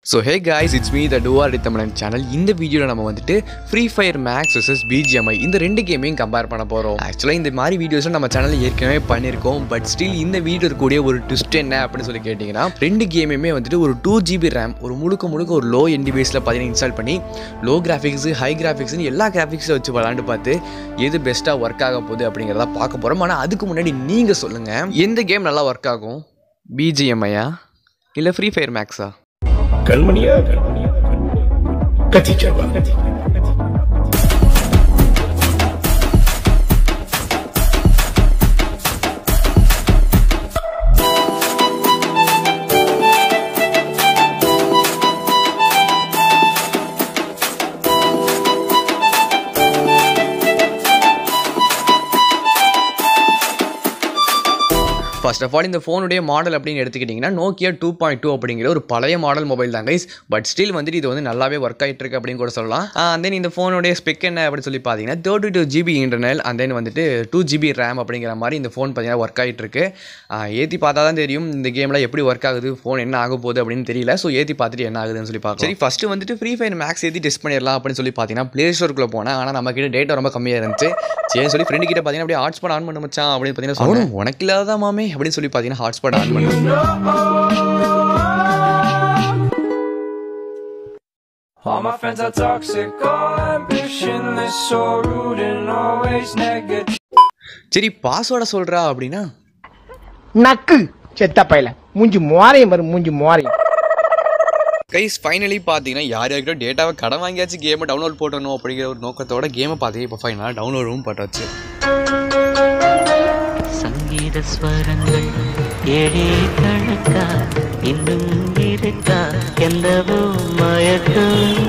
So hey guys it's me the two R Tamizhan channel இந்த வீடியோவில் நம்ம வந்துட்டு free fire max vs BGMI இந்த ரெண்டு கேமையும் கம்பேர் பண்ண போகிறோம் ஆக்சுவலாக இந்த மாதிரி வீடியோஸும் நம்ம சேனலில் ஏற்கனவே பண்ணியிருக்கோம் பட் ஸ்டில் இந்த வீடியோ இருக்கக்கூடிய ஒரு ட்விஸ்ட் என்ன அப்படின்னு சொல்லி கேட்டிங்கன்னா ரெண்டு கேமுமே வந்துட்டு ஒரு டூ ஜிபி ரேம் ஒரு முழுக்க முழுக்க ஒரு லோ என் டிவைஸில் பார்த்தீங்கன்னா இன்ஸ்டால் பண்ணி லோ கிராஃபிக்ஸு ஹை கிராஃபிக்ஸ்னு எல்லா கிராஃபிக்ஸை வச்சு விளாண்டு பார்த்து எது பெஸ்ட்டாக ஒர்க் ஆக போகுது அப்படிங்கிறத பார்க்க போகிறோம் ஆனால் அதுக்கு முன்னாடி நீங்கள் சொல்லுங்கள் எந்த கேம் நல்லா ஒர்க் ஆகும் பிஜிஎம்ஐயா இல்லை ஃப்ரீ ஃபயர் மேக்ஸா கண்மணியா கண்மணியா கத்தி செல்வா ஃபர்ஸ்ட் ஆஃப் ஆல் இந்த ஃபோனுடைய மாடல் அப்படின்னு எடுத்துக்கிட்டிங்கன்னா நோக்கியா டூ பாயிண்ட் டூ அப்படிங்கிற ஒரு பழைய மாடல் மொபைல் தான் கைஸ் பட் ஸ்டில் வந்துட்டு இது வந்து நல்லாவே ஒர்க் ஆகிட்டு இருக்கு அப்படின்னு கூட சொல்லலாம் அண்ட் தென் இந்த ஃபோனுடைய ஸ்பெக் என்ன அப்படின்னு சொல்லி பார்த்தீங்கன்னா thirty two GB internal and then வந்துட்டு டூ ஜிபி ரேம் அப்படிங்கிற மாதிரி இந்த ஃபோன் பார்த்தீங்கன்னா ஒர்க் ஆகிட்டு இருக்கு ஏற்றி பார்த்தா தான் தெரியும் இந்த கேமில் எப்படி ஒர்க் ஆகுது ஃபோன் என்ன ஆக போகுது அப்படின்னு தெரியல ஸோ ஏற்றி பார்த்துட்டு என்ன ஆகுதுன்னு சொல்லி பார்க்கலாம் சரி ஃபஸ்ட்டு வந்துட்டு ஃப்ரீ ஃபயர் மேக்ஸ் ஏற்றி டெஸ்ட் பண்ணிடலாம் அப்படின்னு சொல்லி பார்த்தீங்கன்னா ப்ளே ஸ்டோருக்குள்ளே போனேன் ஆனால் நம்ம கிட்ட டேட்டா ரொம்ப கம்மியாக இருந்துச்சு சரி சொல்லி ஃப்ரெண்டு கிட்ட பார்த்தீங்கன்னா அப்படியே ஹாட்ஸ்பாட் ஆன் பண்ண மச்சான் அப்படின்னு பார்த்தீங்கன்னா சொன்னேன் உனக்கு இல்லாத மாமே அப்படின்னு சொல்லி பார்த்தீங்கன்னா ஹாட்ஸ்பாட் ஆன் பண்ணேன் All my friends are toxic, all ambitionless, so rude and always negative. சரி பாஸ்வேர்டை சொல்கிறா அப்படின்னா நக்கு செத்த பையல மூஞ்சி மோரையும் வரும் மூஞ்சி மோரையும் கைஸ் ஃபைனலி பார்த்தீங்கன்னா யார் யாருக்கிட்ட டேட்டாவை கடன் வாங்கியாச்சு கேமை டவுன்லோட் போட்டணும் அப்படிங்கிற ஒரு நோக்கத்தோட கேமை பார்த்தீங்கன்னா இப்போ ஃபைனலாக டவுன்லோடும் போட்டாச்சு சங்கீத ஸ்வரங்கள் ஏழே கணக்கா இன்னும் இருக்கா எந்தவோ மயக்கம்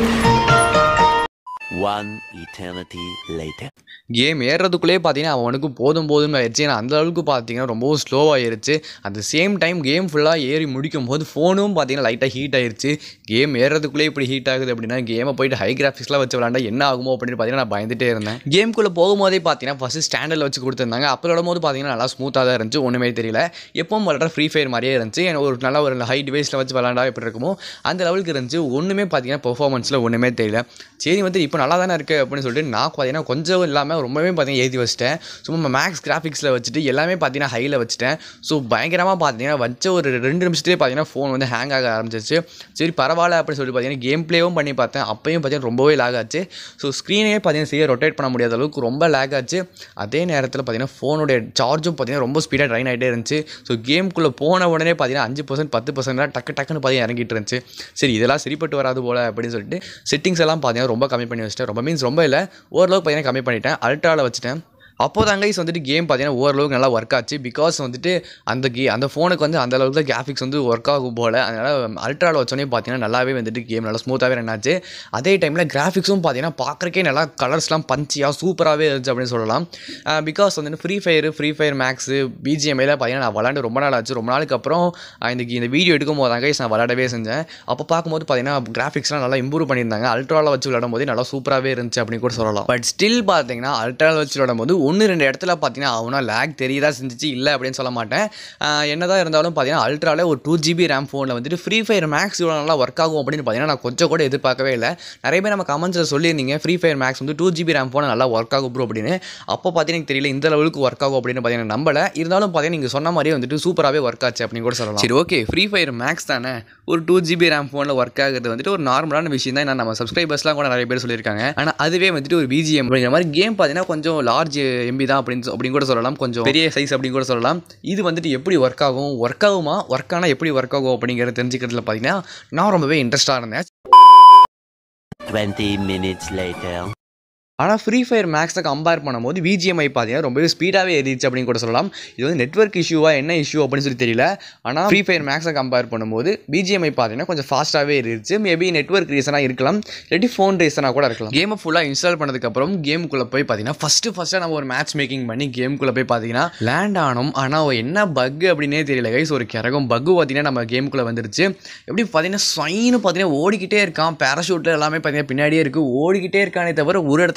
One eternity later. கேம் ஏறுறதுக்குள்ளே பார்த்தீங்கன்னா அவனுக்கு போதும் போதும்னு ஆயிடுச்சு ஏன்னா அந்த அளவுக்கு பார்த்தீங்கன்னா ரொம்பவும் ஸ்லோவாகிருச்சு at the same time game ஃபுல்லாக ஏறி முடிக்கும் போது ஃபோனும் பார்த்தீங்கன்னா லைட்டாக ஹீட் ஆயிருச்சு கேம் ஏறுறதுக்குள்ளே இப்படி ஹீட் ஆகுது அப்படின்னா கேமை போயிட்டு ஹை கிராஃபிக்ஸ்லாம் வச்சு விளாண்டா என்ன ஆகுமோ அப்படின்னு பார்த்தீங்கன்னா நான் பயந்துட்டே இருந்தேன் கேம்குள்ளே போகும்போதே பார்த்தீங்கன்னா ஃபஸ்ட்டு ஸ்டாண்டர்டில் வச்சு கொடுத்துருந்தாங்க அப்போ விடும்போது பார்த்தீங்கன்னா நல்லா ஸ்மூத்தாக தான் இருந்துச்சு ஒன்றுமே தெரியல எப்பவும் விளாட்ற ஃப்ரீ ஃபயர் மாதிரியே இருந்துச்சு எனக்கு ஒரு நல்ல ஒரு ஹை டிவைஸில் வச்சு விளாண்டா எப்படி இருக்குமோ அந்த லெவலுக்கு இருந்துச்சு ஒன்றுமே பார்த்தீங்கன்னா பெர்ஃபார்மன்ஸில் ஒன்றுமே தெரியல சரி வந்து இப்போ நல்லா தானே இருக்குது அப்படின்னு சொல்லிட்டு நான் பார்த்தீங்கன்னா கொஞ்சம் இல்லாமல் ரொம்பவே பார்த்தீங்கன்னா ஏற்றி வச்சிட்டேன் சும்மா மேக்ஸ் கிராஃபிக்ஸில் வச்சுட்டு எல்லாமே பார்த்தீங்கன்னா ஹையில் வச்சுட்டேன் ஸோ பயங்கரமாக பார்த்தீங்கன்னா வச்ச ஒரு ரெண்டு நிமிஷத்துலேயே பார்த்தீங்கன்னா ஃபோன் வந்து ஹேங் ஆக ஆரம்பிச்சிச்சு சரி பரவாயில்ல அப்படின்னு சொல்லி பார்த்தீங்கன்னா கேம் ப்ளேவும் பண்ணி பார்த்தேன் அப்பயும் பார்த்தீங்கன்னா ரொம்பவே லேக் ஆச்சு ஸோ ஸ்க்ரீனே பார்த்தீங்கன்னா சரியாக ரொட்டேட் பண்ண முடியாத அளவுக்கு ரொம்ப லேக் ஆச்சு அதே நேரத்தில் பார்த்தீங்கன்னா ஃபோனுடைய சார்ஜும் பார்த்தீங்கன்னா ரொம்ப ஸ்பீடாக ட்ரைன் ஆகிட்டே இருந்துச்சு ஸோ கேம்குள்ளே போன உடனே பார்த்தீங்கன்னா அஞ்சு பர்சன்ட் பத்து பர்சன்ட் டக்கு டக்குன்னு பார்த்தீங்கன்னா இறங்கிட்டு இருந்துச்சு சரி இதெல்லாம் சரிப்பட்டு வராது போல் அப்படின்னு சொல்லிட்டு செட்டிங்ஸ் எல்லாம் பார்த்தீங்கன்னா ரொம்ப கம்மி பண்ணி வச்சிட்டேன் ரொம்ப மீன்ஸ் ரொம்ப இல்லை ஓரளவுக்கு பார்த்தீங்கன்னா கம்மி பண்ணிட்டேன் அல்ட்ராவில் வச்சுட்டேன் அப்போ தான் கைஸ் வந்துட்டு கேம் பார்த்தீங்கன்னா ஓரளவுக்கு நல்லா ஒர்க் ஆச்சு பிகாஸ் வந்துட்டு அந்த கே அந்த ஃபோனுக்கு வந்து அந்த அளவுக்கு தான் கிராஃபிக்ஸ் வந்து ஒர்க் ஆகும் போல் அதனால் அல்ட்ராவில் வச்சோடனே பார்த்தீங்கன்னா நல்லாவே வந்துட்டு கேம் நல்லா ஸ்மூத்தாகவே ரன் ஆச்சு அதே டைமில் கிராஃபிக்ஸும் பார்த்தீங்கன்னா பார்க்குறக்கே நல்லா கலர்ஸ்லாம் பஞ்சியாக சூப்பராகவே இருந்துச்சு அப்படின்னு சொல்லலாம் பிகாஸ் வந்துட்டு free fire free fire max பிஜிஎம்ஐயில் பார்த்தீங்கன்னா நான் விளாண்டு ரொம்ப நாள் ஆச்சு ரொம்ப நாளுக்கு அப்புறம் ஆஹ், இந்த இந்த வீடியோ எடுக்கும் போது தான் கைஸ் நான் விளாடவே செஞ்சேன் அப்போ பார்க்கும்போது பார்த்தீங்கன்னா கிராஃபிக்ஸ்லாம் நல்லா இம்ப்ரூவ் பண்ணியிருந்தாங்க அல்ட்ராவில் வச்சு விளாடும் போது நல்லா சூப்பராகவே இருந்துச்சு அப்படின்னு கூட சொல்லலாம் பட் ஸ்டில் பார்த்தீங்கன்னா அல்ட்ராவில் வச்சு விளாடும் போது ஒன்று ரெண்டு இடத்துல பார்த்தீங்கன்னா அவனா லேக் தெரியதா செஞ்சுச்சு இல்லை அப்படின்னு சொல்ல மாட்டேன் ஆஹ், என்னதான் இருந்தாலும் பார்த்தீங்கன்னா அல்ட்ராவில் ஒரு டூ ஜிபி ரேம் ஃபோனில் வந்துட்டு ஃப்ரீ ஃபயர் மேக்ஸ் இவ்வளோ நல்லா ஒர்க் ஆகும் அப்படின்னு பார்த்தீங்கன்னா நான் கொஞ்சம் கூட எதிர்பார்க்கவே இல்லை நிறைய பேர் நம்ம கமெண்ட்ஸில் சொல்லியிருந்தீங்க ஃப்ரீ ஃபயர் மேக்ஸ் வந்து டூ ஜிபி ரேம் ஃபோனை நல்லா ஒர்க் ஆகும் ப்ரோ அப்படின்னு அப்போ பார்த்தீங்கன்னா எனக்கு தெரியல இந்த லெவலுக்கு ஒர்க் ஆகும் அப்படின்னு பார்த்தீங்கன்னா நம்பல இருந்தாலும் பார்த்தீங்கன்னா நீங்கள் சொன்ன மாதிரியே வந்துட்டு சூப்பராகவே ஒர்க் ஆச்சு அப்படின்னு கூட சொல்லலாம் சரி ஓகே ஃப்ரீ ஃபயர் மேக்ஸ் தானே ஒரு டூ ஜிபி ரேம் ஃபோனில் ஒர்க் ஆகுறது வந்துட்டு ஒரு நார்மலான விஷயம் தான் நம்ம சப்ஸ்கிரைபர்ஸ்லாம் கூட நிறைய பேர் சொல்லியிருக்காங்க ஆனால் அதுவே வந்துட்டு ஒரு பிஜிஎம் அப்படிங்கிற மாதிரி கேம் பார்த்தீங்கன்னா கொஞ்சம் லார்ஜ் எம்பி தான் அப்படின்னு சொ- அப்படின்னு கூட சொல்லலாம் கொஞ்சம் பெரிய சைஸ் அப்படின்னு கூட சொல்லலாம் இது வந்துட்டு எப்படி ஒர்க் ஆகும் ஒர்க் ஆகுமா ஒர்க் ஆனால் எப்படி ஒர்க் ஆகும் அப்படிங்கிறத தெரிஞ்சுக்கிறதுல பார்த்தீங்கன்னா நான் ரொம்பவே இன்ட்ரெஸ்ட்டாக இருந்தேன் 20 minutes later. ஆனால் ஃப்ரீ ஃபயர் மேக்ஸை கம்பேர் பண்ணும்போது பிஜிஎம்ஐ பார்த்தீங்கன்னா ரொம்பவே ஸ்பீடாகவே ஏறிடுச்சு அப்படின்னு கூட சொல்லலாம் இது வந்து நெட்வொர்க் இஷ்யூவா என்ன இஷ்யூ அப்படின்னு சொல்லி தெரியல ஆனால் ஃப்ரீ ஃபயர் மேக்ஸை கம்பேர் பண்ணும்போது பிஜிஎம்ஐ பார்த்தீங்கன்னா கொஞ்சம் ஃபாஸ்ட்டாகவே ஏறிடுச்சு மேபி நெட்வொர்க் ரீசனாக இருக்கலாம் இல்லாட்டி ஃபோன் ரீசனாக கூட இருக்கலாம் கேமை ஃபுல்லாக இன்ஸ்டால் பண்ணதுக்கப்புறம் கேமுக்குள்ளே போய் பார்த்தீங்கன்னா ஃபஸ்ட்டு ஃபஸ்ட்டாக நம்ம ஒரு மேட்ச் மேக்கிங் பண்ணி கேமுக்குள்ளே போய் பார்த்தீங்கன்னா லேண்ட் ஆனோம் ஆனால் என்ன பக் அப்படின்னே தெரியல கைஸ் ஒரு கிறகம் பக் பார்த்தீங்கன்னா நம்ம கேமுக்குள்ளே வந்துருச்சு எப்படி பார்த்தீங்கன்னா ஸ்வைன்னு பார்த்தீங்கன்னா ஓடிக்கிட்டே இருக்கான் பேராஷூட்டில் எல்லாமே பார்த்தீங்கன்னா பின்னாடியே இருக்குது ஓடிக்கிட்டே இருக்கானே தவிர ஒரு இடத்துல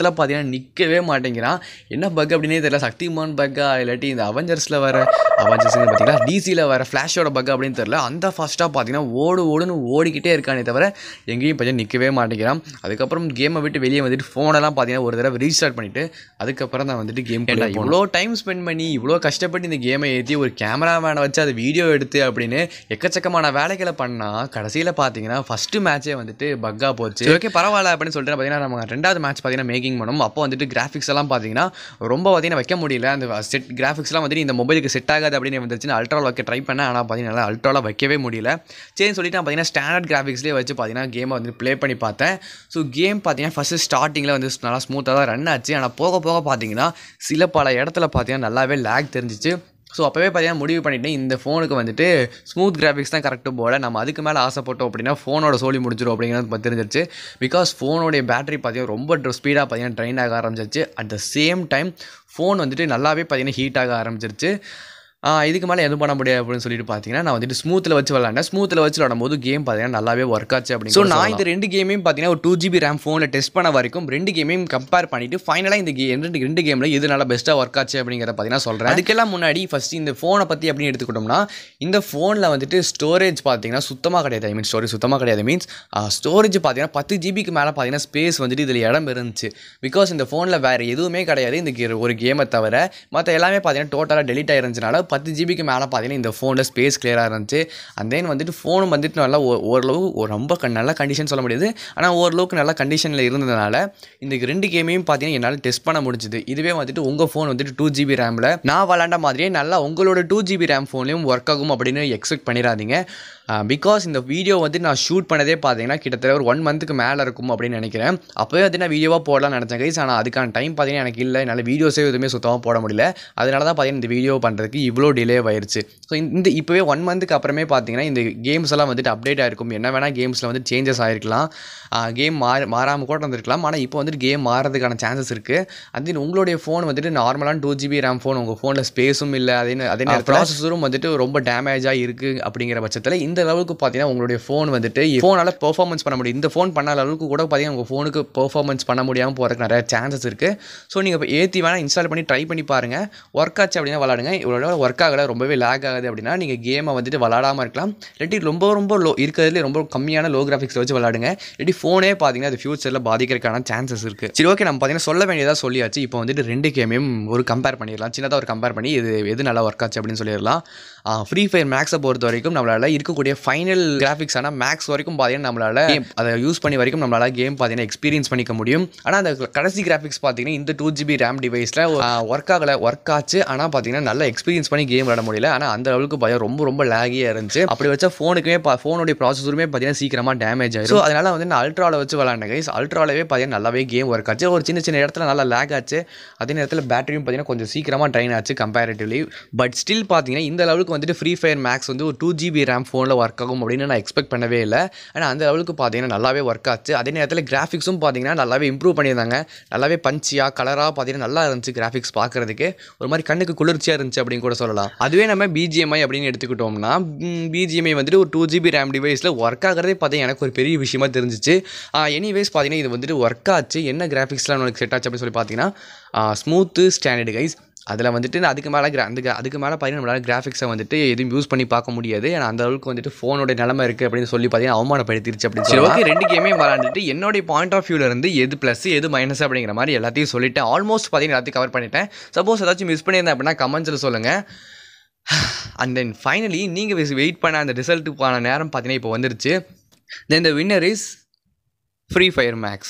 இடத்துல பார்த்தீங்கன்னா நிற்கவே மாட்டேங்கிறான் என்ன பக் அப்படின்னே தெரியல சக்திமான் பக்கா இல்லாட்டி இந்த அவெஞ்சர்ஸில் வர அவெஞ்சர்ஸ் பார்த்தீங்கன்னா டிசியில் வர ஃப்ளாஷோட பக் அப்படின்னு தெரியல அந்த ஃபஸ்ட்டாக பார்த்தீங்கன்னா ஓடு ஓடுன்னு ஓடிக்கிட்டே இருக்கானே தவிர எங்கேயும் பார்த்தீங்கன்னா நிற்கவே மாட்டேங்கிறான் அதுக்கப்புறம் கேமை விட்டு வெளியே வந்துட்டு ஃபோனெல்லாம் பார்த்தீங்கன்னா ஒரு தடவை ரீஸ்டார்ட் பண்ணிவிட்டு அதுக்கப்புறம் தான் வந்துட்டு கேம் கேட்டா இவ்வளோ டைம் ஸ்பெண்ட் பண்ணி இவ்வளோ கஷ்டப்பட்டு இந்த கேமை ஏற்றி ஒரு கேமராமேனை வச்சு அதை வீடியோ எடுத்து அப்படின்னு எக்கச்சக்கமான வேலைகளை பண்ணால் கடைசியில் பார்த்தீங்கன்னா ஃபஸ்ட்டு மேட்ச்சே வந்துட்டு பக்கா போச்சு ஓகே பரவாயில்ல அப்படின்னு சொல்லிட்டு பார்த்தீங்கன்னா நம்ம ரெண்டாவது மேட்ச் பார்த்தீங்கன்னா மேக்கிங் பண்ணோம் அப்போ வந்துட்டு கிராஃபிக்ஸ் எல்லாம் பார்த்தீங்கன்னா ரொம்ப பார்த்தீங்கன்னா வைக்க முடியல அந்த செட் கிராஃபிக்ஸ்லாம் வந்துட்டு இந்த மொபைலுக்கு செட் ஆகாது அப்படின்னு வந்துருச்சு அல்ட்ராவில் வைக்க ட்ரை பண்ணேன் ஆனால் பார்த்தீங்கன்னா அல்ட்ராவில் வைக்கவே முடியல சரின்னு சொல்லிட்டு நான் பார்த்தீங்கன்னா ஸ்டாண்டர்ட் கிராஃபிக்ஸ்லேயே வச்சு பார்த்தீங்கன்னா கேமை வந்து ப்ளே பண்ணி பார்த்தேன் ஸோ கேம் பார்த்தீங்கன்னா ஃபஸ்ட்டு ஸ்டார்டிங்கில் வந்து நல்லா ஸ்மூத்தாக தான் ரன் ஆச்சு ஆனால் போக போக பார்த்தீங்கன்னா சில பல இடத்துல பார்த்தீங்கன்னா நல்லாவே லேக் தெரிஞ்சிச்சு ஸோ அப்போவே பார்த்தீங்கன்னா முடிவு பண்ணிட்டேன் இந்த ஃபோனுக்கு வந்துட்டு ஸ்மூத் கிராஃபிக்ஸ் தான் கரெக்டு போல நம்ம அதுக்கு மேலே ஆசைப்பட்டோம் அப்படின்னா ஃபோனோட சோலி முடிச்சிடும் அப்படிங்கிறது ப- தெரிஞ்சிருச்சு பிகாஸ் ஃபோனோடைய பேட்டரி பார்த்தீங்கன்னா ரொம்ப ஸ்பீடாக பார்த்தீங்கன்னா ட்ரைன் ஆக ஆரம்பிச்சிருச்சு at the same time phone வந்துட்டு நல்லாவே பார்த்தீங்கன்னா ஹீட் ஆக ஆரம்பிச்சிருச்சு ஆ, இதுக்கு மேலே எதுவும் பண்ண முடியாது அப்படின்னு சொல்லிட்டு பார்த்தீங்கன்னா நான் வந்துட்டு ஸ்மூத்தில் வச்சு விளாண்டேன் ஸ்மூத்தில் வச்சு விளாடும் போது கேம் பார்த்தீங்கன்னா நல்லாவே ஒர்க் ஆச்சு அப்படின்னு ஸோ நான் இந்த ரெண்டு கேமையும் பார்த்தீங்கன்னா ஒரு டூ ஜிபி ரேம் ஃபோனில் டெஸ்ட் பண்ண வரைக்கும் ரெண்டு கேமையும் கம்பேர் பண்ணிட்டு ஃபைனலாக இந்த கே ரெண்டு ரெண்டு கேமில் எது நல்லா பெஸ்ட்டாக ஒர்க் ஆச்சு அப்படிங்கிறத பார்த்தீங்கன்னா சொல்கிறேன் அதுக்கெல்லாம் முன்னாடி ஃபஸ்ட்டு இந்த ஃபோனை பற்றி அப்படின்னு எடுத்துக்கிட்டோம்னா இந்த ஃபோனில் வந்துட்டு ஸ்டோரேஜ் பார்த்தீங்கன்னா சுத்தமாக கிடையாது ஐ மீன் ஸ்டோரேஜ் சுத்தமாக கிடையாது மீன்ஸ் ஸ்டோரேஜ் பார்த்தீங்கன்னா பத்து ஜிபிக்கு மேலே பார்த்தீங்கன்னா ஸ்பேஸ் வந்துட்டு இதில் இடம் இருந்துச்சு பிகாஸ் இந்த ஃபோனில் வேறு எதுவுமே கிடையாது இந்த கே- ஒரு கேமை தவிர மற்ற எல்லாமே பார்த்தீங்கன்னா டோட்டலாக டெலிட் ஆயிருந்துச்சுனால பத்து ஜிபிக்கு மேலே பார்த்தீங்கன்னா இந்த ஃபோனில் ஸ்பேஸ் கிளியராக இருந்துச்சு அண்ட் தென் வந்துட்டு ஃபோனும் வந்துட்டு நல்லா ஓ- ஓரளவு ஒரு ரொம்ப க- நல்ல கண்டிஷன் சொல்ல முடியாது ஆனால் ஓரளவுக்கு நல்ல கண்டிஷனில் இருந்ததுனால இந்த ரெண்டு கேமையும் பார்த்தீங்கன்னா என்னால் டெஸ்ட் பண்ண முடிஞ்சுது இதுவே வந்துட்டு உங்கள் ஃபோன் வந்துட்டு டூ ஜிபி ரேமில் நான் விளாண்ட மாதிரியே நல்லா உங்களோட டூ ஜிபி ரேம் ஃபோன்லேயும் ஒர்க் ஆகும் அப்படின்னு எக்ஸ்பெக்ட் பண்ணிடாதீங்க பிகாஸ் இந்த வீடியோ வந்து நான் ஷூட் பண்ணதே பார்த்தீங்கன்னா கிட்டத்தட்ட ஒரு ஒன் மந்த்துக்கு மேலே இருக்கும் அப்படின்னு நினைக்கிறேன் அப்போவே வந்து நான் வீடியோவாக போடலாம்னு நினச்சேன் கைஸ் ஆனால் அதுக்கான டைம் பார்த்தீங்கன்னா எனக்கு இல்லை என்னால் வீடியோஸே எதுவுமே சுத்தமாக போட முடியல அதனால தான் பார்த்தீங்கன்னா இந்த வீடியோ பண்ணுறதுக்கு இவ்வளோ டிலே ஆயிருச்சு ஸோ இந்த இப்போவே ஒன் மந்த்துக்கு அப்புறமே பார்த்தீங்கன்னா இந்த கேம்ஸ் எல்லாம் வந்துட்டு அப்டேட் ஆயிருக்கும் என்ன வேணால் கேம்ஸில் வந்து சேஞ்சஸ் ஆயிருக்கலாம் கேம் மாற மாறாமல் கூட இருந்திருக்கலாம் ஆனால் இப்போ வந்துட்டு கேம் மாறதுக்கான சான்சஸ் இருக்குது அது உங்களுடைய ஃபோன் வந்துட்டு நார்மலான டூ ஜிபி ரேம் ஃபோன் உங்கள் ஃபோனில் ஸ்பேஸும் இல்லை அதே நே- அதே நேரம் ப்ராசஸரும் வந்துட்டு ரொம்ப டேமேஜாக இருக்குது அப்படிங்கிற பட்சத்தில் இந்த அளவுக்கு பார்த்தீங்கன்னா உங்களுடைய ஃபோன் வந்துட்டு ஃபோனால் பெர்ஃபார்மன்ஸ் பண்ண முடியும் இந்த ஃபோன் பண்ணாத அளவுக்கு கூட பார்த்தீங்கன்னா உங்கள் ஃபோனுக்கு பெர்ஃபார்மன்ஸ் பண்ண முடியாமல் போகிறதுக்கு நிறைய சான்சஸ் இருக்குது ஸோ நீங்கள் இப்போ ஏற்றி வேணால் இன்ஸ்டால் பண்ணி ட்ரை பண்ணி பாருங்கள் ஒர்க் ஆச்சு அப்படின்னா விளாடுங்க இவ்வளோ ஒர்க் ஆகலை ரொம்பவே லேக் ஆகுது அப்படின்னா நீங்கள் கேமை வந்துட்டு விளாடாமல் இருக்கலாம் இல்லாட்டி ரொம்ப ரொம்ப லோ இருக்கிறதுலே ரொம்ப கம்மியான லோ கிராஃபிக்ஸில் வச்சு விளாடுங்க இல்லாட்டி ஃபோனே பார்த்தீங்கன்னா அது ஃபியூச்சரில் பாதிக்கிறதுக்கான சான்சஸ் இருக்குது சரி ஓகே நம்ம பார்த்தீங்கன்னா சொல்ல வேண்டியதாக சொல்லியாச்சு இப்போ வந்துட்டு ரெண்டு கேமையும் ஒரு கம்பேர் பண்ணிடலாம் சின்னதாக ஒரு கம்பேர் பண்ணி இது எது நல்லா ஒர்க் ஆச்சு அப்படின்னு சொல்லிடலாம் ஃப்ரீ ஃபயர் மேக்ஸை பொறுத்த வரைக்கும் நம்மளால் இருக்கக்கூடிய ஃபைனல் கிராஃபிக்ஸ் ஆனால் மேக்ஸ் வரைக்கும் பார்த்தீங்கன்னா நம்மளால் game அதை யூஸ் பண்ணி வரைக்கும் நம்மளால் கேம் பார்த்தீங்கன்னா எக்ஸ்பீரியன்ஸ் பண்ணிக்க முடியும் ஆனால் அந்த கடைசி கிராஃபிக்ஸ் பார்த்தீங்கன்னா இந்த டூ ஜிபி ரேம் டிவைஸில் ஒர்க் ஆகலை ஒர்க் ஆச்சு ஆனால் பார்த்தீங்கன்னா நல்லா எக்ஸ்பீரியன்ஸ் பண்ணி கேம் விளாட முடியல ஆனால் அந்த அளவுக்கு பயம் ரொம்ப ரொம்ப லேகியாக இருந்துச்சு அப்படி வச்சா ஃபோனுக்குமே ஃபோனுடைய ப்ராசஸருமே பார்த்தீங்கன்னா சீக்கிரமாக டேமேஜ் ஆயிடும் ஸோ அதனால் வந்து நான் அல்ட்ராவில் வச்சு விளாண்டேன் கைஸ் அல்ட்ராலவே பார்த்தீங்கன்னா நல்லாவே கேம் ஒர்க் ஆச்சு ஒரு சின்ன சின்ன இடத்துல நல்லா லேக் ஆச்சு அதே நேரத்தில் பேட்டரியும் பார்த்தீங்கன்னா கொஞ்சம் சீக்கிரமாக ட்ரைன் ஆச்சு கம்பேரிட்டிவ்லி பட் ஸ்டில் பார்த்தீங்கன்னா இந்த லெவலுக்கு வந்துட்டு ஃப்ரீ ஃபயர் மேக்ஸ் வந்து ஒரு டூ ஜிபி ரேம் ஃபோனில் ஒர்க் ஆகும் அப்படின்னு நான் எக்ஸ்பெக்ட் பண்ணவே இல்லை ஆனால் அந்த லெவலுக்கு பார்த்தீங்கன்னா நல்லாவே ஒர்க் ஆச்சு அதே நேரத்தில் கிராஃபிக்ஸும் பார்த்தீங்கன்னா நல்லாவே இம்ப்ரூவ் பண்ணியிருந்தாங்க நல்லாவே பஞ்சியாக கலராக பார்த்தீங்கன்னா நல்லா இருந்துச்சு கிராஃபிக்ஸ் பார்க்குறதுக்கு ஒரு மாதிரி கண்ணுக்கு குளிர்ச்சியாக இருந்துச்சு அப்படின்னு கூட சொல்லலாம் அதுவே நம்ம பிஜிஎம்ஐ அப்படின்னு எடுத்துக்கிட்டோம்னா பிஜிஎம்ஐ வந்துட்டு ஒரு டூ ஜிபி ரேம் டிவைஸில் ஒர்க் ஆகிறதே பார்த்தீங்கன்னா எனக்கு ஒரு பெரிய விஷயமா தெரிஞ்சிச்சு எனிவேஸ் பார்த்தீங்கன்னா இது வந்துட்டு ஒர்க் ஆச்சு என்ன கிராஃபிக்ஸ்லாம் உனக்கு செட் ஆச்சு அப்படின்னு சொல்லி பார்த்தீங்கன்னா ஸ்மூத்து ஸ்டாண்டர்டு கைஸ் அதில் வந்துட்டு நான் அதுக்கு மேலே அந்த gra- அதுக்கு மேலே பார்த்தீங்கன்னா நம்மளால் கிராஃபிக்ஸை வந்துட்டு எதுவும் யூஸ் பண்ணி பார்க்க முடியாது ஏன்னா அந்த அளவுக்கு வந்துட்டு ஃபோனோட நிலமை இருக்குது அப்படின்னு சொல்லி பார்த்தீங்கன்னா அவமானப்படுத்திருச்சு அப்படின்னு சொல்லி ஓகே ரெண்டு கேமே விளாண்டுட்டு என்னுடைய பாயிண்ட் ஆஃப் வியூல இருந்து எது ப்ளஸ் எது மைனஸ் அப்படிங்கிற மாதிரி எல்லாத்தையும் சொல்லிட்டேன் ஆல்மோஸ்ட் பார்த்தீங்கன்னா எல்லாத்தையும் கவர் பண்ணிட்டேன் சப்போஸ் ஏதாச்சும் மிஸ் பண்ணியிருந்தேன் அப்படின்னா கமெண்ட்ஸில் சொல்லுங்கள் அண்ட் தென் ஃபைனலி நீங்கள் வெயிட் பண்ண அந்த ரிசல்ட்டுக்கான நேரம் பார்த்தீங்கன்னா இப்போ வந்துருச்சு then the winner is free fire max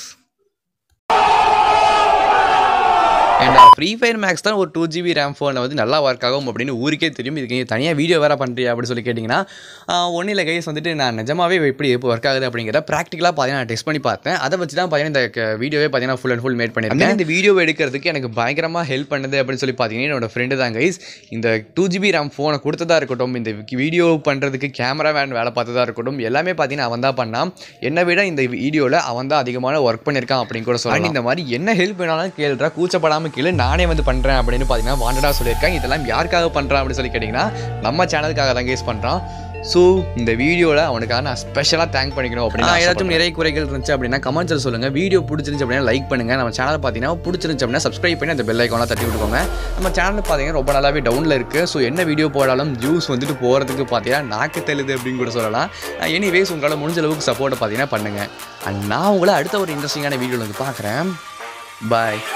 and free fire max தான் ஒரு டூ ஜிபி ரேம் ஃபோனில் வந்து நல்லா ஒர்க் ஆகும் அப்படின்னு ஊருக்கே தெரியும் இதுக்கு தனியாக வீடியோ வேறு பண்ணுறியா அப்படின்னு சொல்லி கேட்டிங்கன்னா ஒன்றும் இல்லை கைஸ் வந்துட்டு நான் நிஜமாவே எப்படி எப்போ ஒர்க் ஆகுது அப்படிங்கிறத ப்ராக்டிக்கலாக பார்த்தீங்கன்னா நான் டெஸ்ட் பண்ணி பார்த்தேன் அதை வச்சு தான் பார்த்தீங்கன்னா இந்த வீடியோவே பார்த்தீங்கன்னா ஃபுல் அண்ட் ஃபுல் மேட் பண்ணியிருக்கேன் இந்த வீடியோ எடுக்கிறதுக்கு எனக்கு பயங்கரமாக ஹெல்ப் பண்ணுது அப்படின்னு சொல்லி பார்த்தீங்கன்னா என்னோட ஃப்ரெண்டு தான் கைஸ் இந்த டூ ஜிபி ரேம் ஃபோனை கொடுத்ததா இருக்கட்டும் இந்த வீடியோ பண்ணுறதுக்கு கேமரா வேன் வேலை பார்த்ததா இருக்கட்டும் எல்லாமே பார்த்தீங்கன்னா அவன் தான் பண்ணான் என்னை விட இந்த வீடியோவில் அவன் தான் அதிகமான ஒர்க் பண்ணியிருக்கான் அப்படின்னு கூட சொல்லலாம் இந்த மாதிரி என்ன ஹெல்ப் வேணாலும் கேளுறா கூச்சப்படாமல் கீழே நானே வந்து பண்ணுறேன் அப்படின்னு பார்த்தீங்கன்னா வாண்டடாக சொல்லியிருக்காங்க இதெல்லாம் யாருக்காக பண்ணுறான் அப்படின்னு சொல்லி கேட்டிங்கன்னா நம்ம சேனலுக்காக தான் கேஸ் பண்ணுறான் ஸோ இந்த வீடியோவில் அவனுக்காக நான் ஸ்பெஷலாக தேங்க் பண்ணிக்கணும் அப்படின்னா ஏதாச்சும் நிறைய குறைகள் இருந்துச்சு அப்படின்னா கமெண்ட்ஸில் சொல்லுங்கள் வீடியோ பிடிச்சிருந்துச்சு அப்படின்னா லைக் பண்ணுங்கள் நம்ம சேனல் பார்த்தீங்கன்னா பிடிச்சிருந்துச்சு அப்படின்னா சப்ஸ்கிரைப் பண்ணி அந்த பெல் ஐக்கானெலாம் தட்டி விட்டுக்கோங்க நம்ம சேனல் பார்த்தீங்கன்னா ரொம்ப நல்லாவே டவுனில் இருக்குது ஸோ என்ன வீடியோ போடாலும் ஜூஸ் வந்துட்டு போகிறதுக்கு பார்த்தீங்கன்னா நாக்கு தெளிது அப்படின்னு கூட சொல்லலாம் எனிவேஸ் உங்களால் முடிஞ்ச அளவுக்கு சப்போர்ட்டை பார்த்தீங்கன்னா பண்ணுங்கள் அண்ட் நான் உங்களை அடுத்த ஒரு இன்ட்ரெஸ்டிங்கான வீடியோவில் வந்து பார்க்குறேன் பாய்